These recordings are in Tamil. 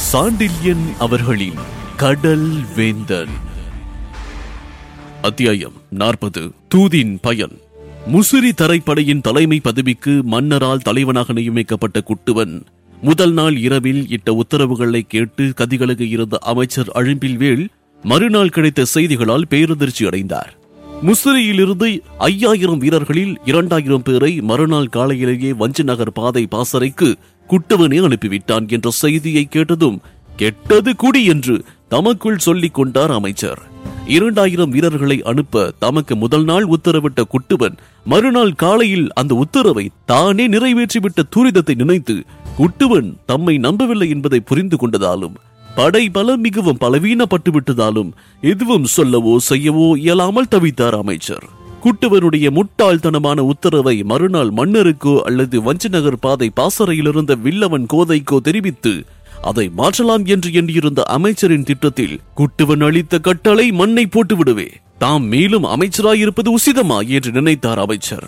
சாண்டில்யன் அவர்களின் கடல் வேந்தன் அத்தியாயம் நாற்பது தூதின் பயன் முசிறி தரைப்படையின் தலைமை பதவிக்கு மன்னரால் தலைவனாக நியமிக்கப்பட்ட குட்டுவன் முதல் நாள் இரவில் இட்ட உத்தரவுகளை கேட்டு கதிகலக இருந்த அமைச்சர் அழும்பில்வேல் மறுநாள் கிடைத்த செய்திகளால் பேரதிர்ச்சி அடைந்தார் முசிறியிலிருந்து ஐயாயிரம் வீரர்களில் இரண்டாயிரம் பேரை மறுநாள் காலையிலேயே வஞ்சி நகர் பாதை பாசறைக்கு குட்டவனே அனுப்பிவிட்டான் என்ற செய்தியை கேட்டதும் கெட்டது குடி என்று தமக்குள் சொல்லிக் கொண்டார் அமைச்சர் இரண்டாயிரம் வீரர்களை அனுப்ப தமக்கு முதல் நாள் உத்தரவிட்ட குட்டுவன் மறுநாள் காலையில் அந்த உத்தரவை தானே நிறைவேற்றிவிட்ட துரிதத்தை நினைத்து குட்டுவன் தம்மை நம்பவில்லை என்பதை புரிந்து கொண்டதாலும் படை பலம் மிகவும் பலவீனப்பட்டு விட்டதாலும் எதுவும் சொல்லவோ செய்யவோ இயலாமல் தவித்தார் அமைச்சர் குட்டுவனுடைய முட்டாள்தனமான உத்தரவை மறுநாள் மன்னருக்கோ அல்லது வஞ்சநகர் பாதை பாசறையிலிருந்த வில்லவன் கோதைக்கோ தெரிவித்து அதை மாற்றலாம் என்று எண்ணியிருந்த அமைச்சரின் திட்டத்தில் குட்டுவன் அளித்த கட்டளை மண்ணை போட்டு விடுவே தாம் மேலும் அமைச்சராயிருப்பது உசிதமா என்று நினைத்தார் அமைச்சர்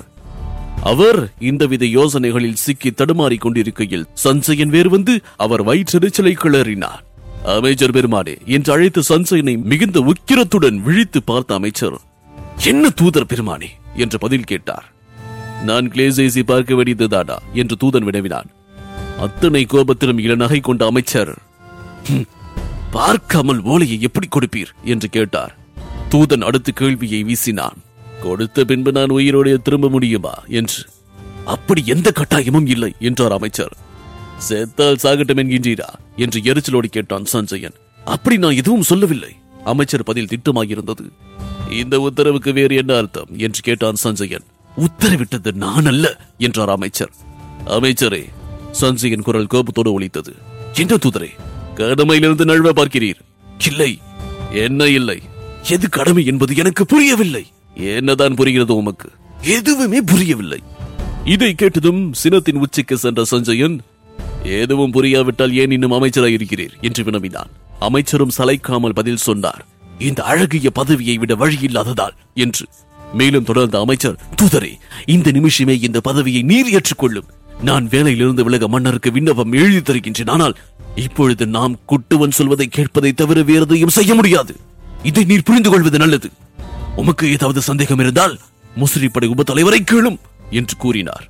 அவர் இந்தவித யோசனைகளில் சிக்கி தடுமாறிக் கொண்டிருக்கையில் சஞ்சயன் வேறு வந்து அவர் வயிற்றெரிச்சலை கிளறினார் அமைச்சர் பெருமானே என்று அழைத்து சஞ்சயனை மிகுந்த உக்கிரத்துடன் விழித்து பார்த்த அமைச்சர் என்ன தூதர் பெருமானே என்று பதில் கேட்டார் நான் கிளேசேசி பார்க்க வேண்டியதுதானா என்று தூதன் வினவினான் அத்தனை கோபத்திலும் இளநகை கொண்ட அமைச்சர் "ஹம், பார்க்காமல் ஓலையை எப்படி கொடுப்பீர் என்று கேட்டார் தூதன் அடுத்த கேள்வியை வீசினான் கொடுத்த பின்பு நான் உயிரோடு திரும்ப முடியுமா என்று அப்படி எந்த கட்டாயமும் இல்லை என்றார் அமைச்சர் செத்தால் சாகட்டும் என்கின்றீரா என்று எரிச்சலோடு கேட்டான் சஞ்சயன் அப்படி நான் எதுவும் சொல்லவில்லை அமைச்சர் பதில் திட்டமாயிருந்தது இந்த உத்தரவுக்கு வேறு என்ன அர்த்தம் என்று கேட்டான் சஞ்சயன் உத்தரவிட்டது நான் அல்ல என்றார் அமைச்சர் அமைச்சரே சஞ்சயன் குரல் கோபத்தோடு ஒலித்தது என்ன தூதரே கடமையிலிருந்து நழுவ பார்க்கிறீர் இல்லை என்ன இல்லை எது கடமை என்பது எனக்கு புரியவில்லை என்னதான் புரிகிறது உமக்கு எதுவுமே புரியவில்லை இதை கேட்டதும் சினத்தின் உச்சிக்கு சென்ற சஞ்சயன் எதுவும் புரியாவிட்டால் ஏன் இன்னும் அமைச்சராக இருக்கிறீர் என்று வினவினான் அமைச்சரும் சளைக்காமல் பதில் சொன்னார் இந்த அழகிய பதவியை விட வழியில்லாததால் என்று மேலும் தொடர்ந்த அமைச்சர் தூதரே இந்த நிமிஷமே இந்த பதவியை நீர் ஏற்றுக்கொள்ளும் நான் வேலையிலிருந்து விலக மன்னருக்கு விண்ணப்பம் எழுதி தருகின்றேன் ஆனால் இப்பொழுது நாம் குட்டுவன் சொல்வதை கேட்பதை தவிர வேறு எதையும் செய்ய முடியாது இதை நீர் புரிந்து கொள்வது நல்லது உமக்கு ஏதாவது சந்தேகம் இருந்தால் முஸ்லி படை உப தலைவரை கேளும் என்று கூறினார்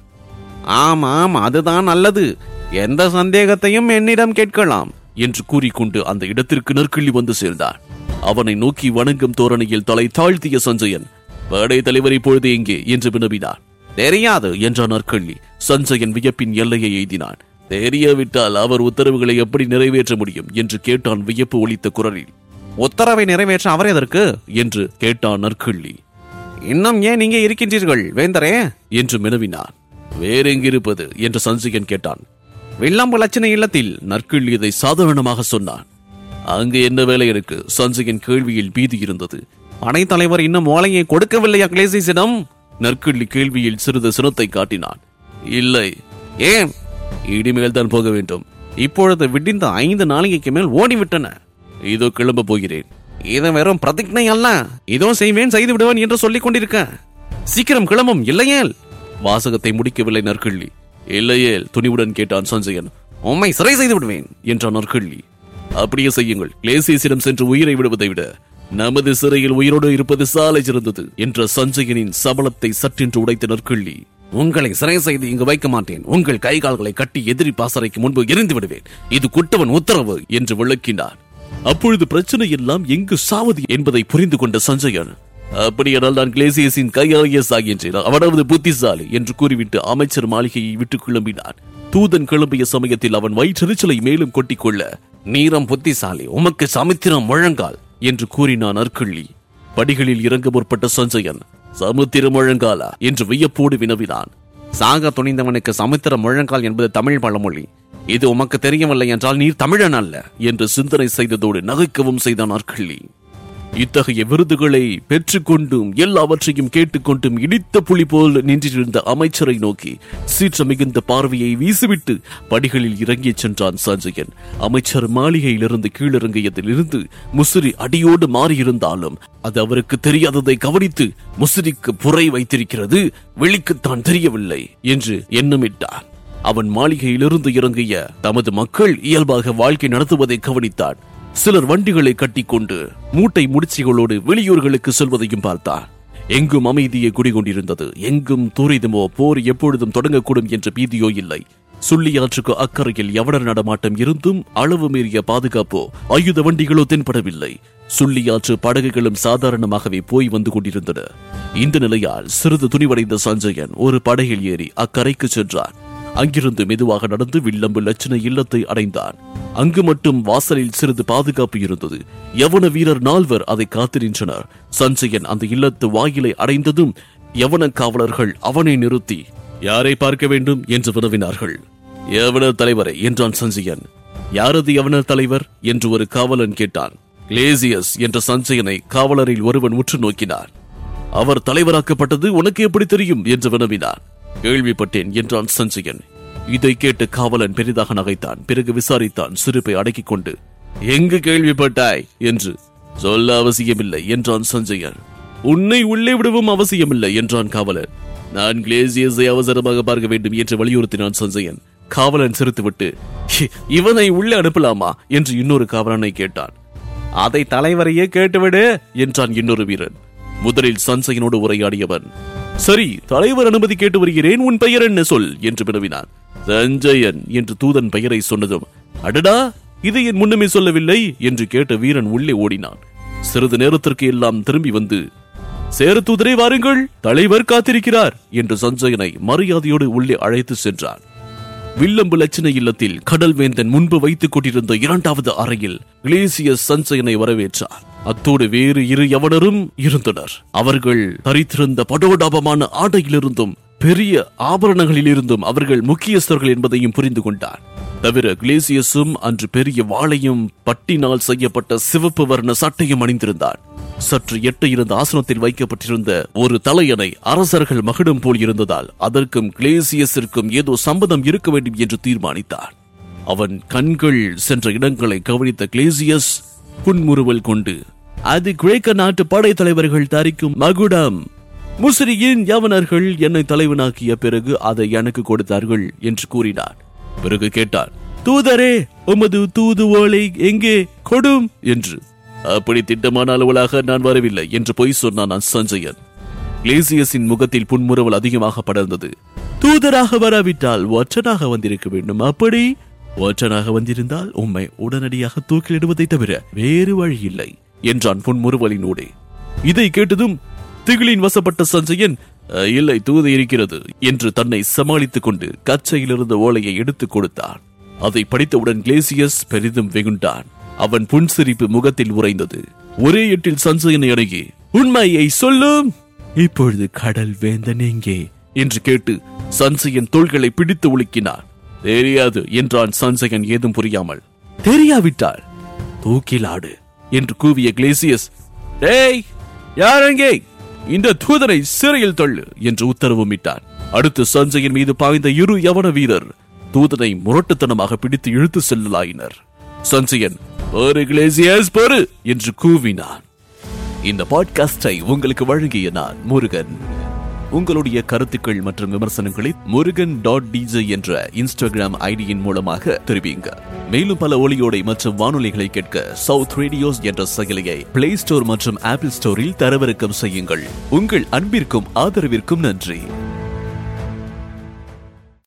ஆமாம் அதுதான் நல்லது எந்த சந்தேகத்தையும் என்னிடம் கேட்கலாம் என்று கூறிக்கொண்டு அந்த இடத்திற்கு நற்கிள்ளி வந்து சேர்ந்தார் அவனை நோக்கி வணங்கும் தோரணையில் தலை தாழ்த்திய சஞ்சயன் படை தலைவர் இப்பொழுது எங்கே என்று வினவினார் தெரியாது என்றான் நற்கள்ளி சஞ்சயன் வியப்பின் எல்லையை எய்தினான் தெரியவிட்டால் அவர் உத்தரவுகளை எப்படி நிறைவேற்ற முடியும் என்று கேட்டான் வியப்பு ஒலித்த குரலில் உத்தரவை நிறைவேற்ற அவர் எதற்கு என்று கேட்டான் நற்கள்ளி இன்னும் ஏன் இங்கே இருக்கின்றீர்கள் வேந்தரே என்று வினவினான் வேறெங்கிருப்பது என்று சஞ்சயன் கேட்டான் வில்லம்பு லட்சண இல்லத்தில் நற்கிள்ளி இதை சாதாரணமாக சொன்னான் அங்கு என்ன வேலை இருக்கு சஞ்சயன் கேள்வியில் பீதி இருந்தது படைத்தலைவர் இன்னும் ஓலையை கொடுக்கவில்லையா கிளேசிஸிடம் நற்கிள்ளி கேள்வியில் சிறிது சினத்தை காட்டினான் இல்லை ஏன் இனிமேல் தான் போக வேண்டும் இப்பொழுது விடிந்த ஐந்து நாளிகைக்கு மேல் ஓடிவிட்டன இதோ கிளம்ப போகிறேன் இது வெறும் பிரதிஜை அல்ல இதோ செய்வேன் செய்து விடுவேன் என்று சொல்லிக் கொண்டிருக்க சீக்கிரம் கிளம்பும் இல்லையேல் வாசகத்தை முடிக்கவில்லை நற்கிள்ளி இல்லையேல் துணிவுடன் கேட்டான் சஞ்சயன் உம்மை சிறை செய்து விடுவேன் என்றான் நற்கிள்ளி அப்படியே செய்யுங்கள் கிளேசியசிடம் சென்று உயிரை விடுவதை விட நமது சிறையில் உயிரோடு இருப்பது சாலை சிறந்தது என்ற சஞ்சயனின் சபலத்தை சற்றென்று உடைத்த நற்கிள்ளி உங்களை சிறை செய்து இங்கு வைக்க மாட்டேன் உங்கள் கை கால்களை கட்டி எதிரி பாசறைக்கு முன்பு எரிந்து விடுவேன் இது குட்டவன் உத்தரவு என்று விளக்கினார் அப்பொழுது பிரச்சனை எல்லாம் எங்கு சாவது என்பதை புரிந்து கொண்ட சஞ்சயன் அப்படியானால் நான் கிளேசியஸின் கையாளியஸ் ஆகின்றேன் அவனது புத்திசாலி என்று கூறிவிட்டு அமைச்சர் மாளிகையை விட்டு கிளம்பினான் தூதன் கிளம்பிய சமயத்தில் அவன் வயிற்றெரிச்சலை மேலும் கொட்டிக்கொள்ள நீரம் புத்திசாலி உமக்கு சமுத்திரம் முழங்கால் என்று கூறினான் அற்கிள்ளி படிகளில் இறங்க முற்பட்ட சஞ்சயன் சமுத்திரம் முழங்காலா என்று வியப்போடு வினவினான் சாக துணிந்தவனுக்கு சமுத்திரம் முழங்கால் என்பது தமிழ் பழமொழி இது உமக்கு தெரியவில்லை என்றால் நீர் தமிழன் அல்ல என்று சிந்தனை செய்ததோடு நகைக்கவும் செய்தான் அற்கிள்ளி இத்தகைய விருதுகளை பெற்றுக்கொண்டும் எல்லாவற்றையும் கேட்டுக்கொண்டும் இடித்த புலி போல் நின்றிருந்த அமைச்சரை நோக்கி சீற்ற மிகுந்த பார்வையை வீசிவிட்டு படிகளில் இறங்கிச் சென்றான் சஞ்சயன் அமைச்சர் மாளிகையிலிருந்து கீழிறங்கியதிலிருந்து முசிறி அடியோடு மாறியிருந்தாலும் அது அவருக்கு தெரியாததை கவனித்து முசிறிக்கு புரை வைத்திருக்கிறது வெளிக்குத்தான் தெரியவில்லை என்று எண்ணமிட்டார் அவன் மாளிகையிலிருந்து இறங்கிய தமது மக்கள் இயல்பாக வாழ்க்கை நடத்துவதை கவனித்தான் சிலர் வண்டிகளை கட்டிக்கொண்டு மூட்டை முடிச்சுகளோடு வெளியூர்களுக்கு செல்வதையும் பார்த்தான் எங்கும் அமைதியை குடிகொண்டிருந்தது எங்கும் துரிதமோ போர் எப்பொழுதும் தொடங்கக்கூடும் என்ற பீதியோ இல்லை சுள்ளியாற்றுக்கு அக்கறையில் யவனர் நடமாட்டம் இருந்தும் அளவு மீறிய பாதுகாப்போ ஆயுத வண்டிகளோ தென்படவில்லை சுள்ளியாற்று படகுகளும் சாதாரணமாகவே போய் வந்து கொண்டிருந்தன இந்த நிலையால் சிறிது துணிவடைந்த சஞ்சயன் ஒரு படகில் ஏறி அக்கரைக்கு சென்றான் அங்கிருந்து மெதுவாக நடந்து வில்லம்பு லட்சண இல்லத்தை அடைந்தான் அங்கு மட்டும் வாசலில் சிறிது பாதுகாப்பு இருந்தது யவன வீரர் நால்வர் அதை காத்து நின்றனர் சஞ்சயன் அந்த இல்லத்து வாயிலை அடைந்ததும் யவன காவலர்கள் அவனை நிறுத்தி யாரை பார்க்க வேண்டும் என்று வினவினார்கள் யவனர் தலைவரை என்றான் சஞ்சயன் யாரது யவனர் தலைவர் என்று ஒரு காவலன் கேட்டான் கிளேசியஸ் என்ற சஞ்சயனை காவலரில் ஒருவன் உற்று நோக்கினார் அவர் தலைவராக்கப்பட்டது உனக்கு எப்படி தெரியும் என்று வினவினார் கேள்விப்பட்டேன் என்றான் சஞ்சயன் இதை கேட்டு காவலன் பெரிதாக நகைத்தான் பிறகு விசாரித்தான் சிரிப்பை அடக்கிக் கொண்டு எங்கு கேள்விப்பட்டாய் என்று சொல்ல அவசியமில்லை என்றான் சஞ்சயன் உன்னை உள்ளே விடவும் அவசியமில்லை என்றான் காவலன் நான் கிளேசியஸை அவசரமாக பார்க்க வேண்டும் என்று வலியுறுத்தினான் சஞ்சயன் காவலன் சிரித்துவிட்டு "ஹி, இவனை உள்ளே அனுப்பலாமா என்று இன்னொரு காவலனை கேட்டான் அதை தலைவரையே கேட்டுவிடு என்றான் இன்னொரு வீரன் முதலில் சஞ்சயனோடு உரையாடியவன் சரி தலைவர் அனுமதி கேட்டு வருகிறேன் உன் பெயர் என்ன சொல் என்று வினவினான் சஞ்சயன் என்று தூதன் பெயரை சொன்னதும் அடடா இதை என் முன்னமே சொல்லவில்லை என்று கேட்ட வீரன் உள்ளே ஓடினான் சிறிது நேரத்திற்கு எல்லாம் திரும்பி வந்து சேர தூதரே வாருங்கள் தலைவர் காத்திருக்கிறார் என்று சஞ்சயனை மரியாதையோடு உள்ளே அழைத்து சென்றான் வில்லம்பு லட்சண இல்லத்தில் கடல் வேந்தன் முன்பு வைத்துக் கொண்டிருந்த இரண்டாவது அறையில் கிளேசியஸ் சஞ்சயனை வரவேற்றார் அத்தோடு வேறு இரு யவனரும் இருந்தனர் அவர்கள் தரித்திருந்த படோடாபமான ஆடையிலிருந்தும் பெரிய ஆபரணங்களிலிருந்தும் அவர்கள் முக்கியஸ்தர்கள் என்பதையும் புரிந்து கொண்டார் தவிர கிளேசியஸும் அன்று பெரிய வாளையும் பட்டினால் செய்யப்பட்ட சிவப்பு வர்ண சட்டையும் அணிந்திருந்தார் சற்று எட்ட இருந்த ஆசனத்தில் வைக்கப்பட்டிருந்த ஒரு தலையணை அரசர்கள் மகிடம் போல் இருந்ததால் அதற்கும் கிளேசியஸிற்கும் ஏதோ சம்பந்தம் இருக்க வேண்டும் என்று தீர்மானித்தார் அவன் கண்கள் சென்ற இடங்களை கவனித்த கிளேசியஸ் புன்முறுவல் கொண்டு அது கிரேக்க நாட்டு படைத்தலைவர்கள் தரிக்கும் மகுடம் முசிறியின் யவனர்கள் என்னை தலைவனாக்கிய பிறகு அதை எனக்கு கொடுத்தார்கள் என்று கூறினார் பிறகு கேட்டார் தூதரே உமது தூது ஓலை எங்கே கொடும் என்று அப்படி திட்டமான அளவலாக நான் வரவில்லை என்று பொய் சொன்னான் சஞ்சயன் கிளேசியஸின் முகத்தில் புன்முறுவல் அதிகமாக படர்ந்தது தூதராக வராவிட்டால் ஒற்றனாக வந்திருக்க வேண்டும் அப்படி ஒற்றனாக வந்திருந்தால் உம்மை உடனடியாக தூக்கிலிடுவதை தவிர வேறு வழி இல்லை என்றான் புன்முறுவலினூடே இதை கேட்டதும் திகிலின் வசப்பட்ட சஞ்சயன் "அஹ், இல்லை தூது இருக்கிறது என்று தன்னை சமாளித்துக் கொண்டு கச்சையிலிருந்த ஓலையை எடுத்துக் கொடுத்தான் அதை படித்தவுடன் கிளேசியஸ் பெரிதும் வெகுண்டான் அவன் புன்சிரிப்பு முகத்தில் உறைந்தது ஒரே எட்டில் சஞ்சயனை அணுகி உண்மையை சொல்லும் இப்பொழுது கடல் வேந்தன் எங்கே என்று கேட்டு சஞ்சயன் தோள்களை பிடித்து உலுக்கினார் தெரியாது என்றான் சஞ்சயன் ஏதும் புரியாமல் தெரியாவிட்டால் தூக்கிலாடு என்று கூவிய கிளேசியஸ் டேய் யார் அங்கே இந்த தூதரை சிறையில் தள்ளு என்று உத்தரவும் இட்டார் அடுத்து சஞ்சயன் மீது பாய்ந்த இரு யவன வீரர் தூதனை முரட்டுத்தனமாக பிடித்து இழுத்து செல்லலாயினர் சஞ்சயன் ஒரு கிளேசியஸ் பொறு என்று கூவினான் இந்த பாட்காஸ்டை உங்களுக்கு வழங்கிய நான் முருகன் உங்களுடைய கருத்துக்கள் மற்றும் விமர்சனங்களை முருகன் டாட் டிஜே என்ற இன்ஸ்டாகிராம் ஐடியின் மூலமாக தெரிவிங்க மேலும் பல ஒளியோடை மற்றும் வானொலிகளை கேட்க சவுத் ரேடியோஸ் என்ற செயலியை பிளே ஸ்டோர் மற்றும் ஆப்பிள் ஸ்டோரில் தரவிறக்கம் செய்யுங்கள் உங்கள் அன்பிற்கும் ஆதரவிற்கும் நன்றி